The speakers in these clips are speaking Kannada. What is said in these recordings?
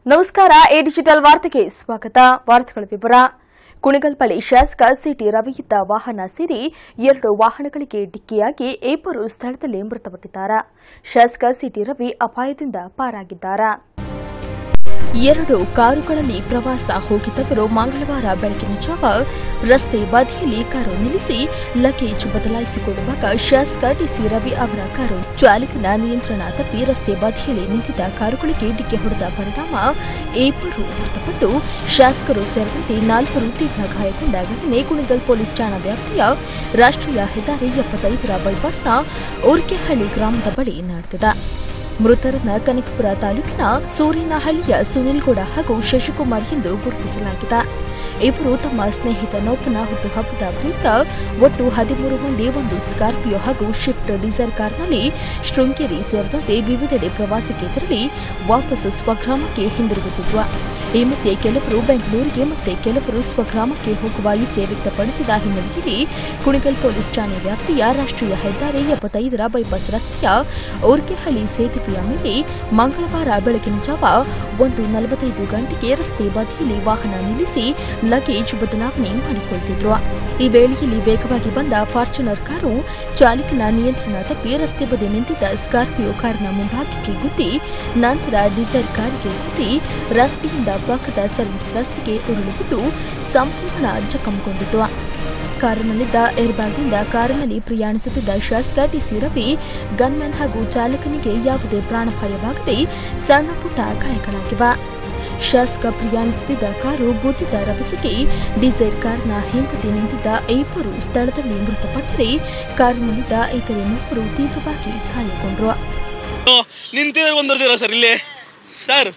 ನಮಸ್ಕಾರ ಎ ಡಿಜಿಟಲ್ ವಾರ್ತೆಗೆ ಸ್ವಾಗತ ವಾರ್ತೆಗಳ ವಿವರ ಕುಣಿಗಲ್ಪಳ್ಳಿ ಶಾಸಕ ಸಿಟಿ ರವಿಯಿದ್ದ ವಾಹನ ಸೇರಿ ಎರಡು ವಾಹನಗಳಿಗೆ ಡಿಕ್ಕಿಯಾಗಿ ಇಬ್ಬರು ಸ್ಥಳದಲ್ಲಿ ಮೃತಪಟ್ಟಿದ್ದಾರೆ ಶಾಸಕ ಸಿಟಿ ರವಿ ಅಪಾಯದಿಂದ ಪಾರಾಗಿದ್ದಾರೆ ಎರಡು ಕಾರುಗಳಲ್ಲಿ ಪ್ರವಾಸ ಹೋಗಿದ್ದವರು ಮಂಗಳವಾರ ಬೆಳಗಿನ ಜಾವ ರಸ್ತೆ ಬದಿಯಲ್ಲಿ ಕಾರು ನಿಲ್ಲಿಸಿ ಲಗೇಜ್ ಬದಲಾಯಿಸಿಕೊಳ್ಳುವಾಗ ಶಾಸಕ ಟಿಸಿ ರವಿ ಅವರ ಕಾರು ಚಾಲಕನ ನಿಯಂತ್ರಣ ತಪ್ಪಿ ರಸ್ತೆ ಬದಿಯಲ್ಲಿ ನಿಂತಿದ್ದ ಕಾರುಗಳಿಗೆ ಡಿಕ್ಕಿ ಹೊಡೆದ ಪರಿಣಾಮ ಇಬ್ಬರು ಮೃತಪಟ್ಟು ಶಾಸಕರು ಸೇರಿದಂತೆ ನಾಲ್ವರು ತೀವ್ರ ಗಾಯಗೊಂಡ ಘಟನೆ ಕುಣಿಗಲ್ ಪೊಲೀಸ್ ಠಾಣಾ ವ್ಯಾಪ್ತಿಯ ರಾಷ್ಟ್ರೀಯ ಹೆದ್ದಾರಿ ಎಪ್ಪತ್ತೈದರ ಬೈಪಾಸ್ನ ಉರ್ಕೆಹಳ್ಳಿ ಗ್ರಾಮದ ಬಳಿ ನಡೆದಿದೆ ಮೃತರನ್ನ ಕನಕಪುರ ತಾಲೂಕಿನ ಸೂರಿನಹಳ್ಳಿಯ ಸುನಿಲ್ಗೌಡ ಹಾಗೂ ಶಶಿಕುಮಾರ್ ಎಂದು ಗುರುತಿಸಲಾಗಿದೆ ಇವರು ತಮ್ಮ ಸ್ನೇಹಿತನೊಬ್ಬನ ಹುಟ್ಟುಹಬ್ಬದ ಪ್ರಯುಕ್ತ ಒಟ್ಟು ಹದಿಮೂರು ಮಂದಿ ಒಂದು ಸ್ಕಾರ್ಪಿಯೋ ಹಾಗೂ ಶಿಫ್ಟ್ ಡಿಸೈರ್ ಕಾರ್ನಲ್ಲಿ ಶೃಂಗೇರಿ ಸೇರಿದಂತೆ ವಿವಿಧೆಡೆ ಪ್ರವಾಸಕ್ಕೆ ತೆರಳಿ ವಾಪಸ್ ಸ್ವಗ್ರಾಮಕ್ಕೆ ಹಿಂದಿರುಗುತ್ತಿದ್ದರು ಈ ಮಧ್ಯೆ ಕೆಲವರು ಬೆಂಗಳೂರಿಗೆ ಮತ್ತೆ ಕೆಲವರು ಸ್ವಗ್ರಾಮಕ್ಕೆ ಹೋಗುವ ಇಚ್ಛೆ ವ್ಯಕ್ತಪಡಿಸಿದ ಹಿನ್ನೆಲೆಯಲ್ಲಿ ಕುಣಿಗಲ್ ಪೊಲೀಸ್ ಠಾಣೆ ವ್ಯಾಪ್ತಿಯ ರಾಷ್ಟ್ರೀಯ ಹೆದ್ದಾರಿ ಎಪ್ಪತ್ತೈದರ ಬೈಪಾಸ್ ರಸ್ತೆಯ ಊರ್ಕೆಹಳ್ಳಿ ಸೇತುವೆಯ ಮೇಲೆ ಮಂಗಳವಾರ ಬೆಳಗಿನ ಜಾವ ಒಂದು ನಲವತ್ತೈದು ಗಂಟೆಗೆ ರಸ್ತೆ ಬದಿಯಲ್ಲಿ ವಾಹನ ನಿಲ್ಲಿಸಿ ಲಗೇಜ್ ಬದಲಾವಣೆ ಮಾಡಿಕೊಳ್ತಿದ್ರು ಈ ವೇಳೆಯಲ್ಲಿ ವೇಗವಾಗಿ ಬಂದ ಫಾರ್ಚುನರ್ ಕಾರು ಚಾಲಕನ ನಿಯಂತ್ರಣ ತಪ್ಪಿ ರಸ್ತೆ ಬದಿ ನಿಂತಿದ್ದ ಸ್ಕಾರ್ಪಿಯೋ ಕಾರಿನ ಮುಂಭಾಗಕ್ಕೆ ಗುದ್ದಿ ನಂತರ ಡಿಸೈರ್ ಕಾರಿಗೆ ಗುದ್ದಿ ರಸ್ತೆಯಿಂದ ಪಕ್ಕದ ಸರ್ವಿಸ್ ರಸ್ತೆಗೆ ಉರುಳಿಬಿದ್ದು ಸಂಪೂರ್ಣ ಜಖಂಗೊಂಡಿತು ಕಾರಿನಲ್ಲಿದ್ದ ಏರ್ಬ್ಯಾಗ್ನಿಂದ ಕಾರಿನಲ್ಲಿ ಪ್ರಯಾಣಿಸುತ್ತಿದ್ದ ಶಾಸಕ ಟಿಸಿ ರವಿ ಗನ್ಮ್ಯಾನ್ ಹಾಗೂ ಚಾಲಕನಿಗೆ ಯಾವುದೇ ಪ್ರಾಣಾಪಾಯವಾಗದೆ ಸಣ್ಣ ಪುಟ್ಟ ಗಾಯಗಳಾಗಿವೆ ಶಾಸಕ ಪ್ರಯಾಣಿಸುತ್ತಿದ್ದ ಕಾರು ಗುದ್ದಿದ ರಭಸಕ್ಕೆ ಡಿಸೈರ್ ಕಾರ್ನ ಹಿಂಬದಿ ನಿಂತಿದ್ದ ಇಬ್ಬರು ಸ್ಥಳದಲ್ಲಿ ಮೃತಪಟ್ಟರೆ ಕಾರಿನಲ್ಲಿದ್ದ ಇತರೆ ಮೂವರು ತೀವ್ರವಾಗಿ ಗಾಯಗೊಂಡರು ನಿಂತಿದ್ರೆ ಒಂದರ್ದಿರ ಸರ್ ಇಲ್ಲಿ ಸರ್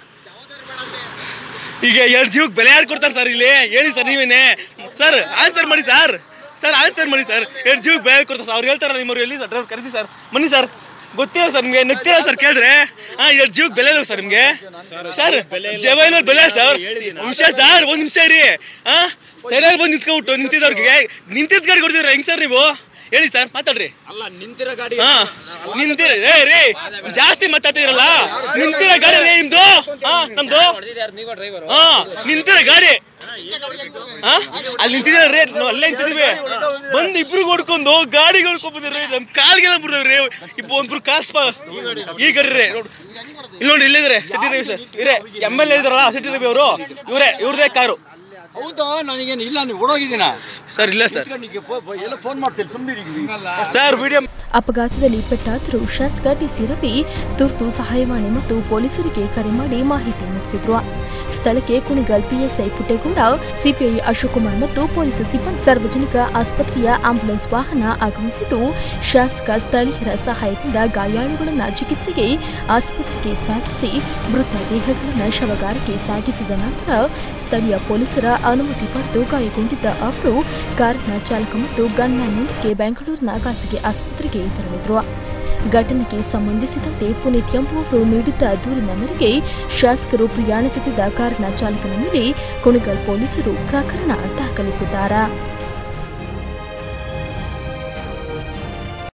ಈಗ ಎರಡು ಜೀವಕ್ಕೆ ಬೆಲೆ ಯಾರು ಕೊಡ್ತಾರೆ ಸರ್ ಇಲ್ಲಿ ಹೇಳಿ ಸರ್ ನೀವೇನೆ ಸರ್ ಆನ್ಸರ್ ಮಾಡಿ ಸರ್ ಸರ್ ಆನ್ಸರ್ ಮಾಡಿ ಸರ್ ಎರಡು ಜೀವಕ್ಕೆ ಬೆಲೆ ಯಾರ್ ಕೊಡ್ತಾರೆ ಸರ್ ಅವ್ರು ಹೇಳ್ತಾರ ನಿಮ್ಮವ್ರು ಎಲ್ಲಿ ಸರ್ ಡ್ರೈವರ್ ಕರೆಸಿ ಸರ್ ಬನ್ನಿ ಸರ್ ಗೊತ್ತಿಲ್ಲ ಸರ್ ನಿಮ್ಗೆ ನಗ್ತೀರಾ ಸರ್ ಕೇಳಿದ್ರೆ ಹಾ ಎರಡು ಜೀವಕ್ಕೆ ಬೆಲೆ ಇಲ್ಲ ಸರ್ ನಿಮ್ಗೆ ಸರ್ ಜವಾಯಿನಲ್ಲಿ ಬೆಲೆ ಸರ್ ನಿಮಿಷ ಸರ್ ಒಂದ್ ನಿಮಿಷ ಇರಿ ಹಾ ಸರಿಯಾಗಿ ಬಂದು ನಿಂತ್ಕೊಬಿಟ್ಟು ನಿಂತಿದ್ದವ್ರಿಗೆ ನಿಂತಿದ್ದ ಗಾಡಿ ಕೊಡ್ತೀರಾ ಹೆಂಗ್ ಸರ್ ನೀವು ಹೇಳಿ ಸರ್ ಮಾತಾಡ್ರಿ ಅಲ್ಲ ನಿಂತಿರೋ ಗಾಡಿ ಹಾ ನಿಂತಿರ ಏ ರೀ ಜಾಸ್ತಿ ಮಾತಾಡ್ತಿರಲ್ಲ ನಿಂತಿರ ಗಾಡಿ ರೀ ನಿಮ್ದು ಹಾ ನಮ್ದು ಹಾ ನಿಂತಿರ ಗಾಡಿ ಹಾ ಅಲ್ಲಿ ನಿಂತಿದ್ದೀರ ರೀ ನಾವು ಅಲ್ಲೇ ನಿಂತಿದೀವಿ ಬಂದ್ ಇಬ್ರು ಹೊಡ್ಕೊಂಡು ಗಾಡಿ ಹೊಡ್ಕೊಂಡ್ಬಂದಿರ್ರಿ ನಮ್ ಕಾಲ್ಗೆಲ್ಲ ಬಿಡ್ದವ್ರಿ ಇಬ್ಬ ಒಂಬ್ರು ಕಾಸ್ ಈ ಗಾಡಿ ರೀ ನೋಡು ಇಲ್ಲಿ ನೋಡಿ ಇಲ್ಲಿದ್ರೆ ಸಿಟಿ ರವಿ ಸರ್ ಇರೇ ಎಮ್ ಎಲ್ ಎ ಇದಾರಲ್ಲ ಸಿಟಿ ರವಿ ಅವರು ಇವರೇ ಇವ್ರದೇ ಕಾರು ಹೌದಾ ನನಗೇನು ಇಲ್ಲ ನೀವು ಓಡೋಗಿದ್ದೀನ ಸರ್ ಇಲ್ಲ ಸರ್ ಎಲ್ಲ ಫೋನ್ ಮಾಡ್ತೀನಿ ಸುಮ್ಮನೆ ಸರ್ ವಿಡಿಯೋ ಅಪಘಾತದಲ್ಲಿ ಪೆಟ್ಟಾದರೂ ಶಾಸಕ ಟಿಸಿ ರವಿ ತುರ್ತು ಸಹಾಯವಾಣಿ ಮತ್ತು ಪೊಲೀಸರಿಗೆ ಕರೆ ಮಾಡಿ ಮಾಹಿತಿ ನೀಡಿಸಿದ್ರು ಸ್ಥಳಕ್ಕೆ ಕುಣಿಗಲ್ ಪಿಎಸ್ಐ ಪುಟ್ಟೇಗೌಡ ಸಿಪಿಐ ಅಶೋಕ್ ಕುಮಾರ್ ಮತ್ತು ಪೊಲೀಸ್ ಸಿಬ್ಬಂದಿ ಸಾರ್ವಜನಿಕ ಆಸ್ಪತ್ರೆಯ ಆಂಬ್ಯುಲೆನ್ಸ್ ವಾಹನ ಆಗಮಿಸಿದ್ದು ಶಾಸಕ ಸ್ಥಳೀಯರ ಸಹಾಯದಿಂದ ಗಾಯಾಳುಗಳನ್ನು ಚಿಕಿತ್ಸೆಗೆ ಆಸ್ಪತ್ರೆಗೆ ಸಾಗಿಸಿ ಮೃತ ದೇಹಗಳನ್ನು ಶವಗಾರಕ್ಕೆ ಸಾಗಿಸಿದ ನಂತರ ಸ್ಥಳೀಯ ಪೊಲೀಸರ ಅನುಮತಿ ಪಡೆದು ಗಾಯಗೊಂಡಿದ್ದ ಅವರು ಕಾರಿನ ಚಾಲಕ ಮತ್ತು ಗನ್ಮ್ಯಾನ್ನೊಂದಿಗೆ ಬೆಂಗಳೂರಿನ ಖಾಸಗಿ ಆಸ್ಪತ್ರೆಗೆ ತೆರಳಿದ್ರು ಘಟನೆಗೆ ಸಂಬಂಧಿಸಿದಂತೆ ಪುನೀತ್ ಎಂಬುವವರು ನೀಡಿದ್ದ ದೂರಿನ ಮೇರೆಗೆ ಶಾಸಕರು ಪ್ರಯಾಣಿಸುತ್ತಿದ್ದ ಕಾರಿನ ಚಾಲಕನ ಮೇಲೆ ಕುಣಿಗಲ್ ಪೊಲೀಸರು ಪ್ರಕರಣ ದಾಖಲಿಸಿದ್ದಾರೆ